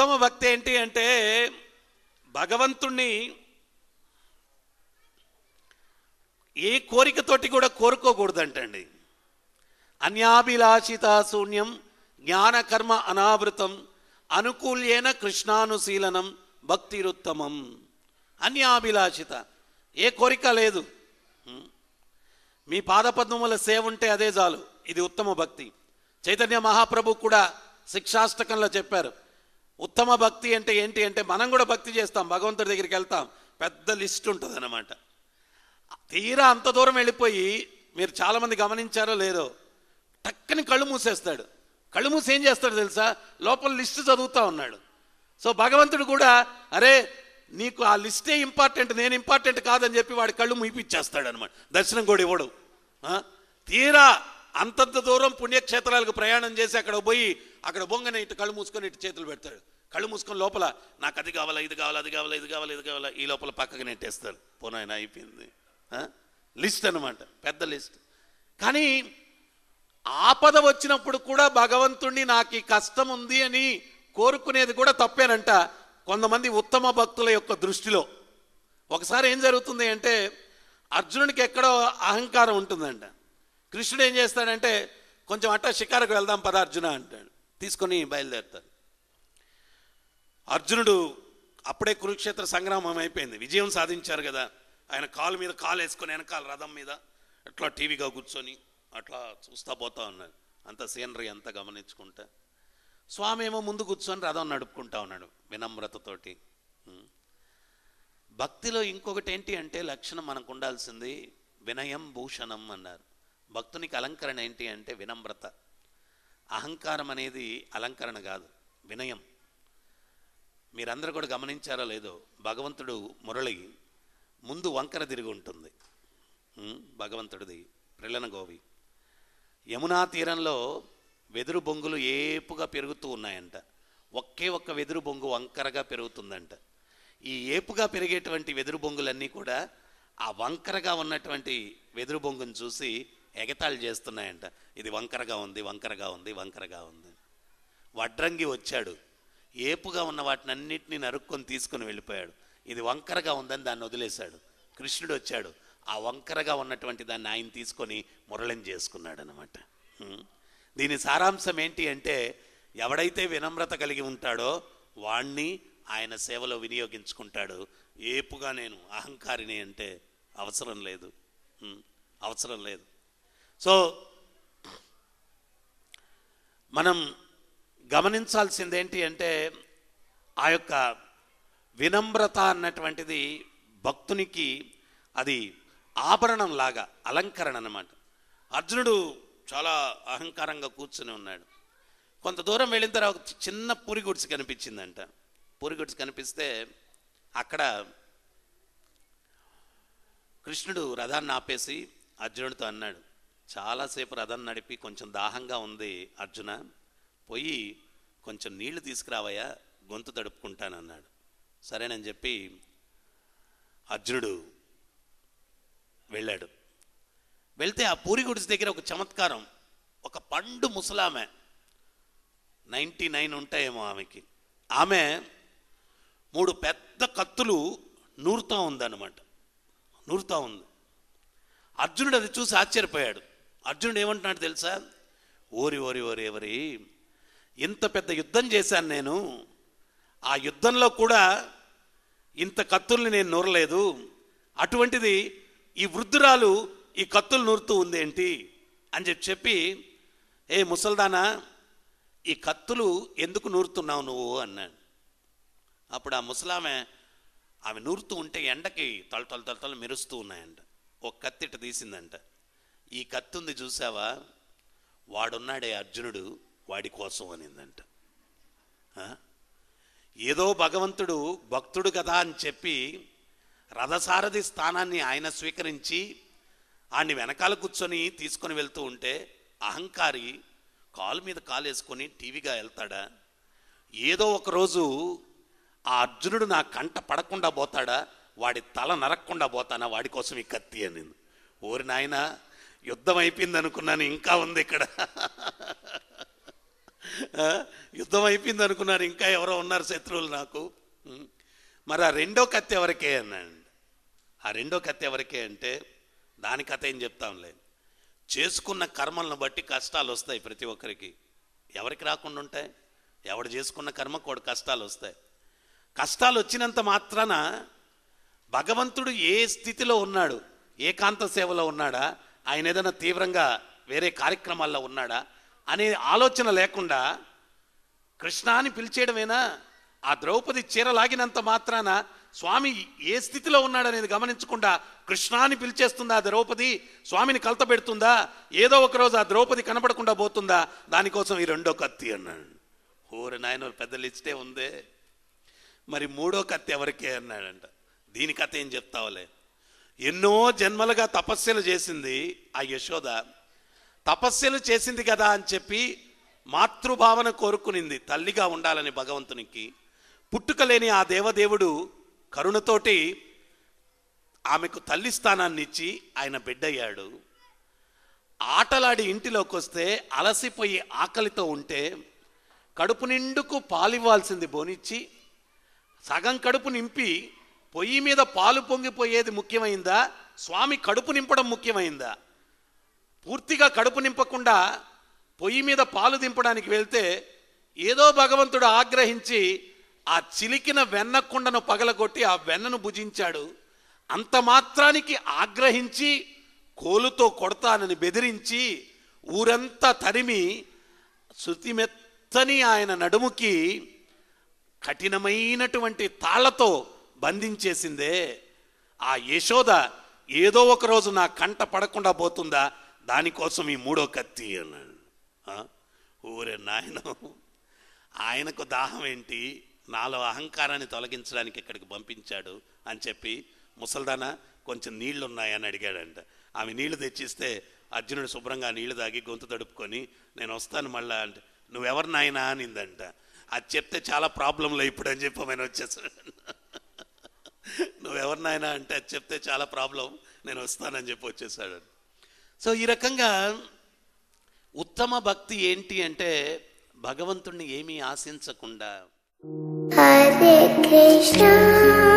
ఉత్తమ భక్తి ఏంటి అంటే భగవంతుణ్ణి ఏ కోరికతోటి కూడా కోరుకోకూడదంటండి అన్యాభిలాషిత శూన్యం జ్ఞాన కర్మ అనావృతం అనుకూల్యేన కృష్ణానుశీలనం భక్తిరుత్తమం అన్యాభిలాషిత ఏ కోరిక లేదు హ్మ్. మీ పాదపద్మముల సేవ ఉంటే అదే చాలు ఇది ఉత్తమ భక్తి చైతన్య మహాప్రభు కూడా శిక్షాష్టకంలో చెప్పారు ఉత్తమ భక్తి అంటే ఏంటి అంటే మనం కూడా భక్తి చేస్తాం భగవంతుడి దగ్గరికి వెళ్తాం పెద్ద లిస్ట్ ఉంటుంది అనమాట తీరా అంత దూరం వెళ్ళిపోయి మీరు చాలామంది గమనించారో లేదో టక్కని కళ్ళు మూసేస్తాడు కళ్ళు మూసి ఏం చేస్తాడు తెలుసా లోపల లిస్ట్ చదువుతా ఉన్నాడు సో భగవంతుడు కూడా అరే నీకు ఆ లిస్టే ఇంపార్టెంట్ నేను ఇంపార్టెంట్ కాదని చెప్పి వాడి కళ్ళు మూపిచ్చేస్తాడు అనమాట దర్శనం కూడా ఇవ్వడు ఆ? తీరా అంతంత దూరం పుణ్యక్షేత్రాలకు ప్రయాణం చేసి అక్కడ పోయి అక్కడ బొంగని ఇటు కళ్ళు మూసుకొని ఇటు చేతులు పెడతాడు కళ్ళు మూసుకొని లోపల నాకు అది కావాలా ఇది కావాలా అది కావాలా ఇది కావాలా ఇది కావాలా ఈ లోపల పక్కకు నెట్టేస్తారు పోనాయన అయిపోయింది ఆ? లిస్ట్ అనమాట పెద్ద లిస్ట్ కానీ ఆపద వచ్చినప్పుడు కూడా భగవంతుణ్ణి నాకు ఈ కష్టం ఉంది అని కోరుకునేది కూడా తప్పేనంట కొంతమంది ఉత్తమ భక్తుల యొక్క దృష్టిలో ఒకసారి ఏం జరుగుతుంది అంటే అర్జునుడికి ఎక్కడో అహంకారం ఉంటుందంట కృష్ణుడు ఏం చేస్తాడంటే కొంచెం అట్ట షికారుకు వెళ్దాం పద అర్జున అంటాడు తీసుకొని బయలుదేరుతాడు అర్జునుడు అప్పుడే కురుక్షేత్ర సంగ్రామం అయిపోయింది విజయం సాధించారు కదా ఆయన కాలు మీద కాలు వేసుకొని వెనకాల రథం మీద అట్లా టీవీగా కూర్చొని అట్లా చూస్తా పోతా ఉన్నాడు అంత సీనరీ అంతా గమనించుకుంటా స్వామి ఏమో ముందు కూర్చొని రథం నడుపుకుంటా ఉన్నాడు వినమ్రతతోటి ఉం. భక్తిలో ఇంకొకటి ఏంటి అంటే లక్షణం మనకు ఉండాల్సింది వినయం భూషణం అన్నారు భక్తునికి అలంకరణ ఏంటి అంటే వినమ్రత అహంకారం అనేది అలంకరణ కాదు వినయం మీరందరూ కూడా గమనించారో లేదో భగవంతుడు మురళి ముందు వంకర తిరిగి ఉంటుంది ఉం? భగవంతుడిది ప్రిల్లన గోవి యమునా తీరంలో వెదురు బొంగులు ఏపుగా పెరుగుతూ ఉన్నాయంట ఒకే ఒక్క వెదురు బొంగు వంకరగా పెరుగుతుందంట ఈ ఏపుగా పెరిగేటువంటి వెదురు బొంగులన్నీ కూడా ఆ వంకరగా ఉన్నటువంటి వెదురు బొంగును చూసి ఎగతాళి చేస్తున్నాయంట ఇది వంకరగా ఉంది వంకరగా ఉంది వంకరగా ఉంది వడ్రంగి వచ్చాడు ఏపుగా ఉన్న వాటినన్నింటినీ నరుక్కొని తీసుకొని వెళ్ళిపోయాడు ఇది వంకరగా ఉందని దాన్ని వదిలేశాడు కృష్ణుడు వచ్చాడు ఆ వంకరగా ఉన్నటువంటి దాన్ని ఆయన తీసుకొని మురళం చేసుకున్నాడు అనమాట దీని సారాంశం ఏంటి అంటే ఎవడైతే వినమ్రత కలిగి ఉంటాడో వాణ్ణి ఆయన సేవలో వినియోగించుకుంటాడు ఏపుగా నేను అహంకారిని అంటే అవసరం లేదు ఉం, అవసరం లేదు సో మనం గమనించాల్సింది ఏంటి అంటే ఆ యొక్క వినమ్రత అన్నటువంటిది భక్తునికి అది ఆభరణం లాగా అలంకరణ అన్నమాట అర్జునుడు చాలా అహంకారంగా కూర్చుని ఉన్నాడు కొంత దూరం వెళ్ళిన తర్వాత ఒక చిన్న పూరి గుడిసి కనిపించిందంట పూరి గుడిసి కనిపిస్తే అక్కడ కృష్ణుడు రథాన్ని ఆపేసి అర్జునుడితో అన్నాడు చాలాసేపు రథం నడిపి కొంచెం దాహంగా ఉంది అర్జున పోయి కొంచెం నీళ్లు తీసుకురావయ్యా గొంతు తడుపుకుంటానన్నాడు సరేనని చెప్పి అర్జునుడు వెళ్ళాడు వెళ్తే ఆ పూరి గుడిసి దగ్గర ఒక చమత్కారం ఒక పండు ముసలామె నైంటీ నైన్ ఉంటాయేమో ఆమెకి ఆమె మూడు పెద్ద కత్తులు నూరుతూ ఉందన్నమాట నూరుతూ ఉంది అర్జునుడు అది చూసి ఆశ్చర్యపోయాడు అర్జునుడు ఏమంటున్నాడు తెలుసా ఓరి ఓరి ఓరి ఎవరి ఇంత పెద్ద యుద్ధం చేశాను నేను ఆ యుద్ధంలో కూడా ఇంత కత్తుల్ని నేను నూరలేదు అటువంటిది ఈ వృద్ధురాలు ఈ కత్తులు నూరుతూ ఉందేంటి అని చెప్పి చెప్పి ఏ ముసల్దానా ఈ కత్తులు ఎందుకు నూరుతున్నావు నువ్వు అన్నాడు అప్పుడు ఆ ముసలామె ఆమె నూరుతూ ఉంటే ఎండకి తల తల తల తల మెరుస్తూ ఉన్నాయంట ఒక కత్తి ఇట్ట తీసిందంట ఈ కత్తి ఉంది చూసావా వాడున్నాడే అర్జునుడు వాడి కోసం అనిందంట ఆ? ఏదో భగవంతుడు భక్తుడు కదా అని చెప్పి రథసారథి స్థానాన్ని ఆయన స్వీకరించి ఆయన్ని వెనకాల కూర్చొని తీసుకొని వెళ్తూ ఉంటే అహంకారి కాలు మీద కాలు వేసుకొని టీవీగా వెళ్తాడా ఏదో ఒక రోజు ఆ అర్జునుడు నా కంట పడకుండా పోతాడా వాడి తల నరక్కుండా పోతానా వాడి కోసం ఈ కత్తి అని ఓరి నాయన యుద్ధం అయిపోయింది అనుకున్నాను ఇంకా ఉంది ఇక్కడ ఆ, యుద్ధం అయిపోయింది అనుకున్నారు ఇంకా ఎవరో ఉన్నారు శత్రువులు నాకు ఉం. మరి ఆ రెండో కత్తి ఎవరికే అన్నాడు ఆ రెండో కత్తి ఎవరికే అంటే దాని కథ ఏం చెప్తాంలే చేసుకున్న కర్మలను బట్టి కష్టాలు వస్తాయి ప్రతి ఒక్కరికి ఎవరికి రాకుండా ఉంటాయి ఎవడు చేసుకున్న కర్మకు వాడు కష్టాలు వస్తాయి కష్టాలు వచ్చినంత మాత్రాన భగవంతుడు ఏ స్థితిలో ఉన్నాడు ఏకాంత సేవలో ఉన్నాడా ఆయన ఏదైనా తీవ్రంగా వేరే కార్యక్రమాల్లో ఉన్నాడా అనే ఆలోచన లేకుండా కృష్ణ అని పిలిచేయడమేనా ఆ ద్రౌపది చీర లాగినంత మాత్రాన స్వామి ఏ స్థితిలో ఉన్నాడనేది గమనించకుండా కృష్ణ అని పిలిచేస్తుందా ఆ ద్రౌపది స్వామిని కలతబెడుతుందా ఏదో ఒక రోజు ఆ ద్రౌపది కనపడకుండా పోతుందా దానికోసం ఈ రెండో కత్తి అన్నాడు ఓరి నాయన పెద్ద లిస్టే ఉందే మరి మూడో కత్తి ఎవరికే అన్నాడంట దీని కథ ఏం చెప్తావులే ఎన్నో జన్మలుగా తపస్సులు చేసింది ఆ యశోద తపస్సులు చేసింది కదా అని చెప్పి మాతృభావన కోరుకునింది తల్లిగా ఉండాలని భగవంతునికి పుట్టుక లేని ఆ దేవదేవుడు కరుణతోటి ఆమెకు తల్లి స్థానాన్ని ఇచ్చి ఆయన బిడ్డయ్యాడు ఆటలాడి ఇంటిలోకి వస్తే అలసిపోయి ఆకలితో ఉంటే కడుపు నిండుకు పాలివ్వాల్సింది బోనిచ్చి సగం కడుపు నింపి పొయ్యి మీద పాలు పొంగిపోయేది ముఖ్యమైందా స్వామి కడుపు నింపడం ముఖ్యమైందా పూర్తిగా కడుపు నింపకుండా పొయ్యి మీద పాలు దింపడానికి వెళ్తే ఏదో భగవంతుడు ఆగ్రహించి ఆ చిలికిన వెన్న కుండను పగలగొట్టి ఆ వెన్నను భుజించాడు అంత మాత్రానికి ఆగ్రహించి కోలుతో కొడతానని బెదిరించి ఊరంతా తరిమి శృతిమెత్తని ఆయన నడుముకి కఠినమైనటువంటి తాళ్లతో బంధించేసిందే ఆ యశోద ఏదో ఒక రోజు నా కంట పడకుండా పోతుందా దానికోసం ఈ మూడో కత్తి అన్నాడు ఆ? ఊరే నాయన ఆయనకు దాహం ఏంటి నాలో అహంకారాన్ని తొలగించడానికి ఇక్కడికి పంపించాడు అని చెప్పి ముసల్దానా కొంచెం నీళ్లు ఉన్నాయని అడిగాడంట ఆమె నీళ్లు తెచ్చిస్తే అర్జునుడు శుభ్రంగా ఆ నీళ్లు తాగి గొంతు తడుపుకొని నేను వస్తాను మళ్ళా అంటే నువ్వెవరు నాయనా అనిందంట అది చెప్తే చాలా ప్రాబ్లంలో ఇప్పుడు అని చెప్పి ఆయన వచ్చేసాడు నువ్వెవరు నాయనా అంటే అది చెప్తే చాలా ప్రాబ్లం నేను వస్తానని చెప్పి వచ్చేసాడు సో ఈ రకంగా ఉత్తమ భక్తి ఏంటి అంటే భగవంతుణ్ణి ఏమీ ఆశించకుండా Hare Krishna